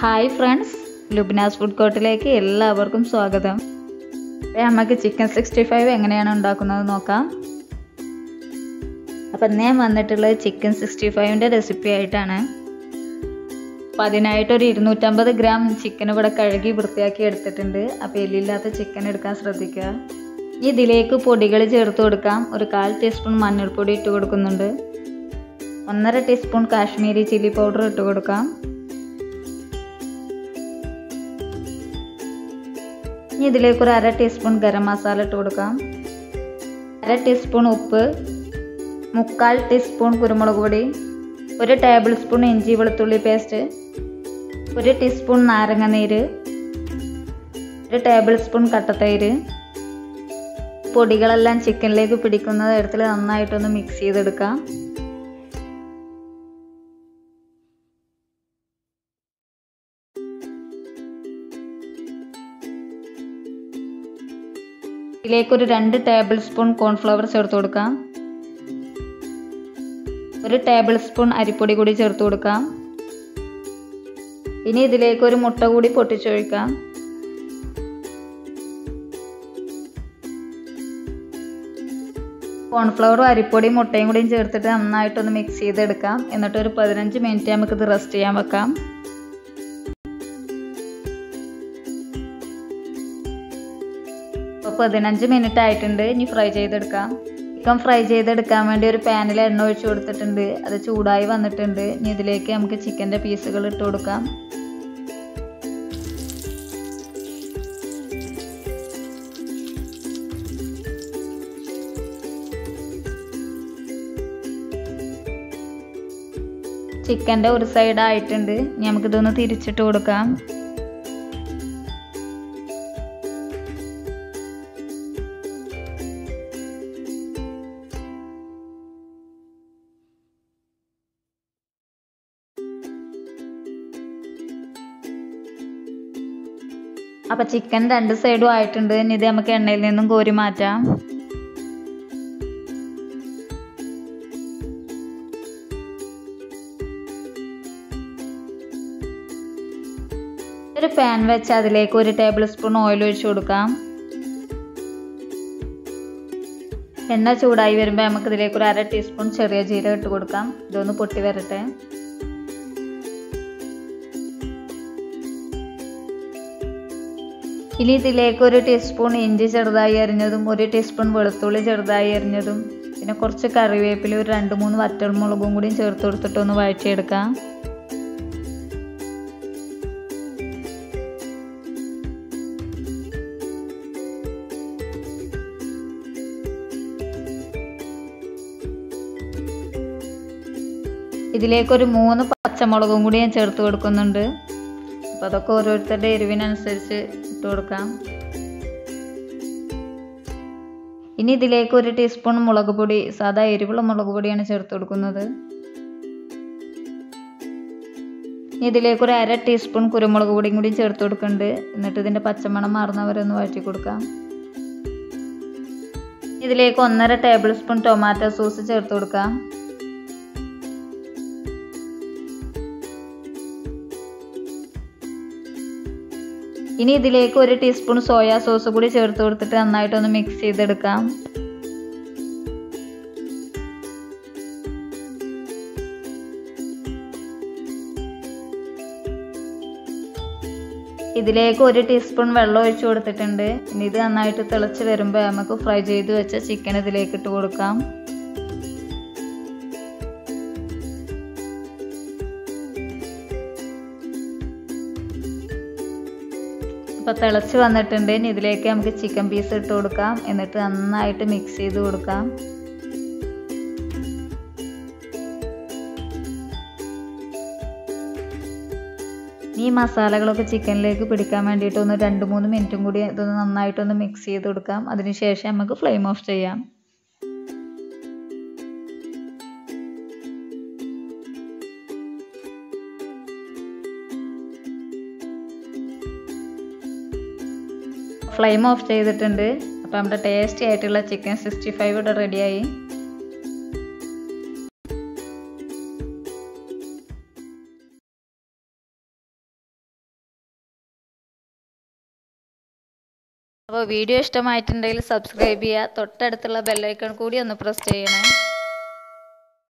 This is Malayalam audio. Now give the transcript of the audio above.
ഹായ് ഫ്രണ്ട്സ് ലുബ്നാസ് ഫുഡ് കോർട്ടിലേക്ക് എല്ലാവർക്കും സ്വാഗതം അപ്പോൾ നമുക്ക് ചിക്കൻ സിക്സ്റ്റി ഫൈവ് എങ്ങനെയാണ് ഉണ്ടാക്കുന്നത് നോക്കാം അപ്പം ഇന്ന് ഞാൻ വന്നിട്ടുള്ളത് ചിക്കൻ സിക്സ്റ്റി ഫൈവിൻ്റെ റെസിപ്പി ആയിട്ടാണ് അപ്പോൾ അതിനായിട്ട് ഒരു ഇരുന്നൂറ്റമ്പത് ഗ്രാം ചിക്കൻ ഇവിടെ കഴുകി വൃത്തിയാക്കി എടുത്തിട്ടുണ്ട് അപ്പോൾ എല്ലില്ലാത്ത ചിക്കൻ എടുക്കാൻ ശ്രദ്ധിക്കുക ഇനി ഇതിലേക്ക് പൊടികൾ ചേർത്ത് കൊടുക്കാം ഒരു കാൽ ടീസ്പൂൺ മഞ്ഞൾപ്പൊടി ഇട്ട് കൊടുക്കുന്നുണ്ട് ഒന്നര ടീസ്പൂൺ കാശ്മീരി ചില്ലി പൗഡർ ഇട്ട് കൊടുക്കാം ഇനി ഇതിലേക്ക് ഒരു അര ടീസ്പൂൺ ഗരം മസാല ഇട്ട് കൊടുക്കാം അര ടീസ്പൂൺ ഉപ്പ് മുക്കാൽ ടീസ്പൂൺ കുരുമുളക് പൊടി ഒരു ടേബിൾ സ്പൂൺ ഇഞ്ചി വെളുത്തുള്ളി പേസ്റ്റ് ഒരു ടീസ്പൂൺ നാരങ്ങ നീര് ഒരു ടേബിൾ സ്പൂൺ കട്ടത്തൈര് പൊടികളെല്ലാം ചിക്കനിലേക്ക് പിടിക്കുന്ന തരത്തിൽ നന്നായിട്ടൊന്ന് മിക്സ് ചെയ്തെടുക്കാം ഇതിലേക്ക് ഒരു രണ്ട് ടേബിൾ സ്പൂൺ കോൺഫ്ലവർ ചേർത്ത് കൊടുക്കാം ഒരു ടേബിൾ സ്പൂൺ അരിപ്പൊടി കൂടി ചേർത്ത് കൊടുക്കാം ഇനി ഇതിലേക്ക് ഒരു മുട്ട കൂടി പൊട്ടിച്ചൊഴിക്കാം കോൺഫ്ലവറും അരിപ്പൊടിയും മുട്ടയും കൂടിയും ചേർത്തിട്ട് നന്നായിട്ടൊന്ന് മിക്സ് ചെയ്തെടുക്കാം എന്നിട്ട് ഒരു പതിനഞ്ച് മിനിറ്റ് നമുക്കിത് റെസ്റ്റ് ചെയ്യാൻ വെക്കാം ഇപ്പോൾ പതിനഞ്ച് മിനിറ്റ് ആയിട്ടുണ്ട് ഇനി ഫ്രൈ ചെയ്തെടുക്കാം ചിക്കൻ ഫ്രൈ ചെയ്തെടുക്കാൻ വേണ്ടി ഒരു പാനിൽ എണ്ണ ഒഴിച്ചു കൊടുത്തിട്ടുണ്ട് അത് ചൂടായി വന്നിട്ടുണ്ട് ഇനി ഇതിലേക്ക് നമുക്ക് ചിക്കൻ്റെ പീസുകൾ ഇട്ട് കൊടുക്കാം ചിക്കൻ്റെ ഒരു സൈഡ് ആയിട്ടുണ്ട് ഇനി നമുക്കിതൊന്ന് തിരിച്ചിട്ട് കൊടുക്കാം അപ്പം ചിക്കൻ രണ്ട് സൈഡും ആയിട്ടുണ്ട് ഇനി ഇത് നമുക്ക് എണ്ണയിൽ നിന്നും കോരി മാറ്റാം ഒരു പാൻ വെച്ച് അതിലേക്ക് ഒരു ടേബിൾ സ്പൂൺ ഓയിൽ ഒഴിച്ചു കൊടുക്കാം എണ്ണ ചൂടായി വരുമ്പോൾ നമുക്ക് ഇതിലേക്ക് ഒരു അര ടീസ്പൂൺ ചെറിയ ജീരകം ഇട്ട് കൊടുക്കാം ഇതൊന്ന് പൊട്ടി വരട്ടെ ഇനി ഇതിലേക്ക് ഒരു ടീസ്പൂൺ ഇഞ്ചി ചെറുതായി അരിഞ്ഞതും ഒരു ടീസ്പൂൺ വെളുത്തുള്ളി ചെറുതായി അരിഞ്ഞതും പിന്നെ കുറച്ച് കറിവേപ്പില ഒരു രണ്ട് മൂന്ന് വറ്റൽമുളകും കൂടിയും ചേർത്ത് കൊടുത്തിട്ട് ഒന്ന് വഴറ്റിയെടുക്കാം ഇതിലേക്ക് ഒരു മൂന്ന് പച്ചമുളകും കൂടി ഞാൻ ചേർത്ത് കൊടുക്കുന്നുണ്ട് അപ്പോൾ അതൊക്കെ ഓരോരുത്തരുടെ എരിവിനനുസരിച്ച് ഇട്ട് കൊടുക്കാം ഇനി ഇതിലേക്ക് ഒരു ടീസ്പൂൺ മുളക് പൊടി സാധാ എരിവുള്ള മുളക് പൊടിയാണ് ചേർത്ത് കൊടുക്കുന്നത് ഇനി ഇതിലേക്ക് ഒരു അര ടീസ്പൂൺ കുരുമുളക് പൊടിയും കൂടി ചേർത്ത് കൊടുക്കുന്നുണ്ട് എന്നിട്ട് ഇതിൻ്റെ പച്ചമണം മാറുന്നവരെ ഒന്ന് വഴറ്റി കൊടുക്കാം ഇതിലേക്ക് ഒന്നര ടേബിൾ സ്പൂൺ ടൊമാറ്റോ സോസ് ചേർത്ത് കൊടുക്കാം ഇനി ഇതിലേക്ക് ഒരു ടീസ്പൂൺ സോയാ സോസ് കൂടി ചേർത്ത് കൊടുത്തിട്ട് നന്നായിട്ടൊന്ന് മിക്സ് ചെയ്തെടുക്കാം ഇതിലേക്ക് ഒരു ടീസ്പൂൺ വെള്ളം ഒഴിച്ചു കൊടുത്തിട്ടുണ്ട് ഇനി ഇത് നന്നായിട്ട് തിളച്ച് വരുമ്പോൾ നമുക്ക് ഫ്രൈ ചെയ്ത് വെച്ച ചിക്കൻ ഇതിലേക്ക് ഇട്ട് കൊടുക്കാം ഇപ്പോൾ തിളച്ച് വന്നിട്ടുണ്ട് ഇനി ഇതിലേക്ക് നമുക്ക് ചിക്കൻ പീസ് ഇട്ട് കൊടുക്കാം എന്നിട്ട് നന്നായിട്ട് മിക്സ് ചെയ്ത് കൊടുക്കാം ഈ മസാലകളൊക്കെ ചിക്കനിലേക്ക് പിടിക്കാൻ വേണ്ടിയിട്ട് ഒന്ന് രണ്ട് മൂന്ന് മിനിറ്റും കൂടി ഇതൊന്ന് നന്നായിട്ടൊന്ന് മിക്സ് ചെയ്ത് കൊടുക്കാം അതിനുശേഷം നമുക്ക് ഫ്ലെയിം ഓഫ് ചെയ്യാം ഫ്ലെയിം ഓഫ് ചെയ്തിട്ടുണ്ട് അപ്പോൾ നമ്മുടെ ടേസ്റ്റി ആയിട്ടുള്ള ചിക്കൻ സിക്സ്റ്റി ഫൈവ് ഇവിടെ റെഡിയായി അപ്പോൾ വീഡിയോ ഇഷ്ടമായിട്ടുണ്ടെങ്കിൽ സബ്സ്ക്രൈബ് ചെയ്യുക തൊട്ടടുത്തുള്ള ബെല്ലൈക്കൺ കൂടി ഒന്ന് പ്രസ് ചെയ്യണേ